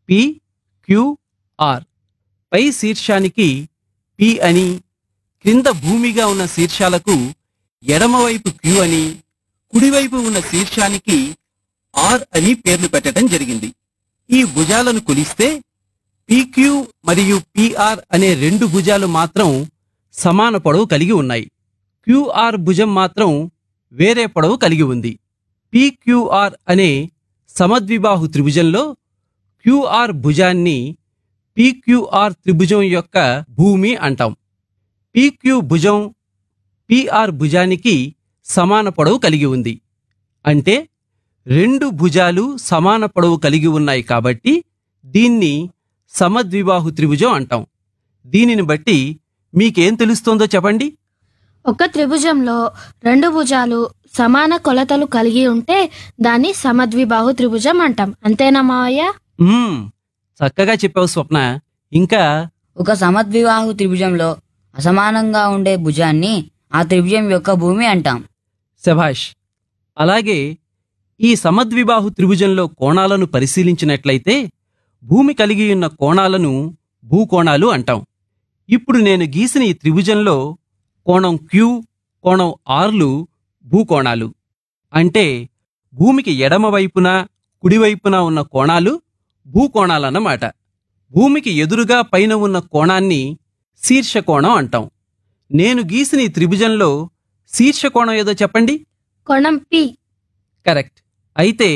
P Q R పై శీర్షానికి P అని క్రింద భూమిగా ఉన్న శీర్షాలకు ఎడమవైపు క్యూ అని కుడివైపు ఉన్న శీర్షానికి ఆర్ అని పేర్లు పెట్టడం జరిగింది ఈ భుజాలను కొలిస్తే పీక్యూ మరియు పిఆర్ అనే రెండు భుజాలు మాత్రం సమాన పొడవు కలిగి ఉన్నాయి క్యూఆర్ భుజం మాత్రం వేరే పొడవు కలిగి ఉంది పీక్యూఆర్ అనే సమద్విబాహు త్రిభుజంలో క్యూఆర్ భుజాన్ని పీక్యూఆర్ త్రిభుజం యొక్క భూమి అంటాం పీక్యూ భుజం పిఆర్ భుజానికి సమాన పొడవు కలిగి ఉంది అంటే రెండు భుజాలు సమాన పొడవు కలిగి ఉన్నాయి కాబట్టి దీన్ని సమద్విబాహు త్రిభుజం అంటాం దీనిని బట్టి మీకేం తెలుస్తోందో చెప్పండి ఒక త్రిభుజంలో రెండు భుజాలు సమాన కొలతలు కలిగి ఉంటే దాన్ని సమద్విబాహు త్రిభుజం అంటాం అంతేనా మావయ్య మ్మ్, చక్కగా చెప్పావు స్వప్న ఇంకా ఒక సమద్వివాహు త్రిభుజంలో అసమానంగా ఉండే భుజాన్ని ఆ త్రిభుజం యొక్క భూమి అంటాం శభాష్ అలాగే ఈ సమద్విబాహు త్రిభుజంలో కోణాలను పరిశీలించినట్లయితే భూమి కలిగి ఉన్న కోణాలను భూకోణాలు అంటాం ఇప్పుడు నేను గీసిన ఈ త్రిభుజంలో కోణం క్యూ కోణం ఆర్లు భూకోణాలు అంటే భూమికి ఎడమ వైపున కుడివైపున ఉన్న కోణాలు భూకోణాలన్నమాట భూమికి ఎదురుగా పైన ఉన్న కోణాన్ని శీర్షకోణం అంటాం నేను గీసిన ఈ త్రిభుజంలో శీర్షకోణం ఏదో చెప్పండి కోణం పి కరెక్ట్ అయితే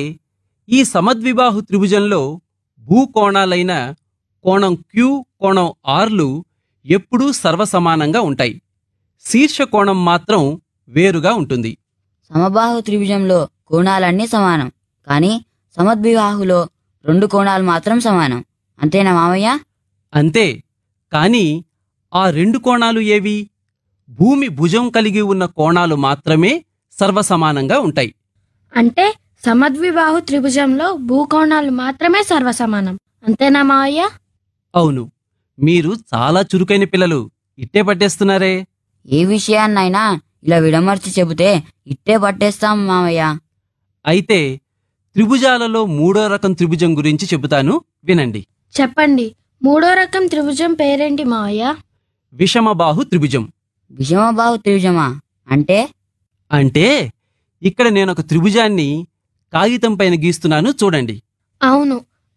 ఈ సమద్విబాహు త్రిభుజంలో భూకోణాలైన కోణం క్యూ కోణం ఆర్లు ఎప్పుడూ సర్వసమానంగా ఉంటాయి శీర్షకోణం మాత్రం వేరుగా ఉంటుంది సమబాహు త్రిభుజంలో కోణాలన్నీ సమానం కానీ సమద్వివాహులో రెండు కోణాలు మాత్రం సమానం అంతేనా మామయ్య అంతే కాని ఆ రెండు కోణాలు ఏవి భూమి భుజం కలిగి ఉన్న కోణాలు మాత్రమే సర్వసమానంగా ఉంటాయి అంటే సమద్విబాహు త్రిభుజంలో భూకోణాలు మాత్రమే సర్వసమానం అంతేనా మావయ్య అవును మీరు చాలా చురుకైన పిల్లలు ఇట్టే పట్టేస్తున్నారే ఏ విషయాన్నైనా ఇలా విడమర్చి చెబితే ఇట్టే పట్టేస్తాం మామయ్య అయితే త్రిభుజాలలో మూడో రకం త్రిభుజం గురించి చెబుతాను వినండి చెప్పండి మూడో రకం త్రిభుజం పేరేంటి మావయ్య విషమబాహు త్రిభుజం విషమబాహు త్రిభుజమా అంటే అంటే ఇక్కడ నేను ఒక త్రిభుజాన్ని కాగితం పైన గీస్తున్నాను చూడండి అవును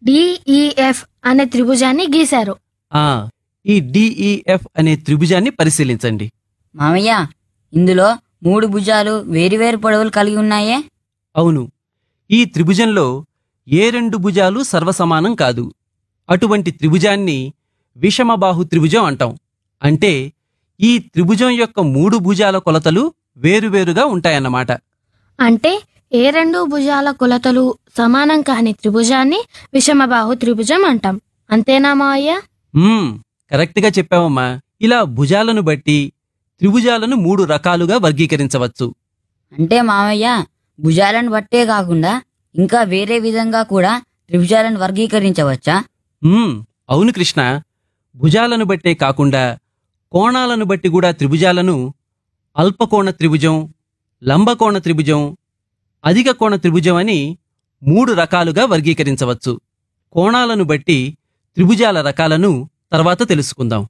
డిఈఎఫ్ అనే త్రిభుజాన్ని గీశారు ఆ ఈ డిఈఎఫ్ అనే త్రిభుజాన్ని పరిశీలించండి మామయ్య ఇందులో మూడు భుజాలు వేరువేరు పొడవులు కలిగి ఉన్నాయే అవును ఈ త్రిభుజంలో ఏ రెండు భుజాలు సర్వసమానం కాదు అటువంటి త్రిభుజాన్ని విషమబాహు త్రిభుజం అంటాం అంటే ఈ త్రిభుజం యొక్క మూడు భుజాల కొలతలు వేరువేరుగా ఉంటాయన్నమాట అంటే ఏ రెండు భుజాల కొలతలు సమానం కాని త్రిభుజాన్ని విషమబాహు త్రిభుజం అంటాం అంతేనా మావయ్య మ్మ్, కరెక్ట్గా చెప్పావమ్మా ఇలా భుజాలను బట్టి త్రిభుజాలను మూడు రకాలుగా వర్గీకరించవచ్చు అంటే మామయ్య భుజాలను బట్టే కాకుండా ఇంకా వేరే విధంగా కూడా త్రిభుజాలను వర్గీకరించవచ్చా మ్మ్, అవును కృష్ణ భుజాలను బట్టే కాకుండా కోణాలను బట్టి కూడా త్రిభుజాలను అల్పకోణ త్రిభుజం లంబకోణ త్రిభుజం అధిక కోణ త్రిభుజం అని మూడు రకాలుగా వర్గీకరించవచ్చు కోణాలను బట్టి త్రిభుజాల రకాలను తర్వాత తెలుసుకుందాం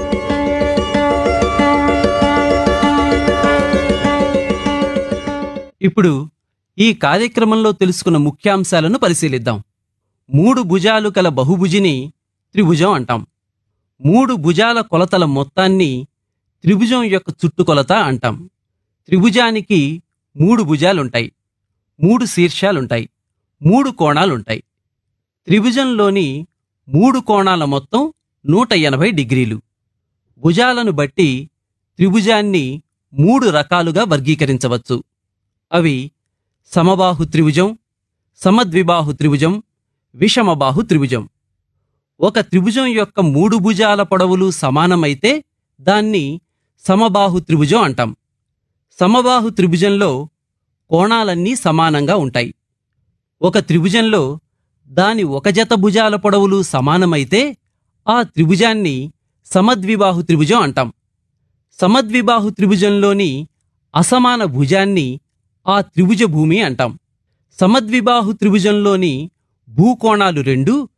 ఇప్పుడు ఈ కార్యక్రమంలో తెలుసుకున్న ముఖ్యాంశాలను పరిశీలిద్దాం మూడు భుజాలు కల బహుభుజిని త్రిభుజం అంటాం మూడు భుజాల కొలతల మొత్తాన్ని త్రిభుజం యొక్క చుట్టుకొలత అంటాం త్రిభుజానికి మూడు భుజాలుంటాయి మూడు శీర్షాలుంటాయి మూడు కోణాలుంటాయి త్రిభుజంలోని మూడు కోణాల మొత్తం నూట ఎనభై డిగ్రీలు భుజాలను బట్టి త్రిభుజాన్ని మూడు రకాలుగా వర్గీకరించవచ్చు అవి సమబాహు త్రిభుజం సమద్విబాహు త్రిభుజం విషమబాహు త్రిభుజం ఒక త్రిభుజం యొక్క మూడు భుజాల పొడవులు సమానమైతే దాన్ని సమబాహు త్రిభుజం అంటాం సమబాహు త్రిభుజంలో కోణాలన్నీ సమానంగా ఉంటాయి ఒక త్రిభుజంలో దాని ఒక జత భుజాల పొడవులు సమానమైతే ఆ త్రిభుజాన్ని సమద్విబాహు త్రిభుజం అంటాం సమద్విబాహు త్రిభుజంలోని అసమాన భుజాన్ని ఆ త్రిభుజ భూమి అంటాం సమద్విబాహు త్రిభుజంలోని భూకోణాలు రెండు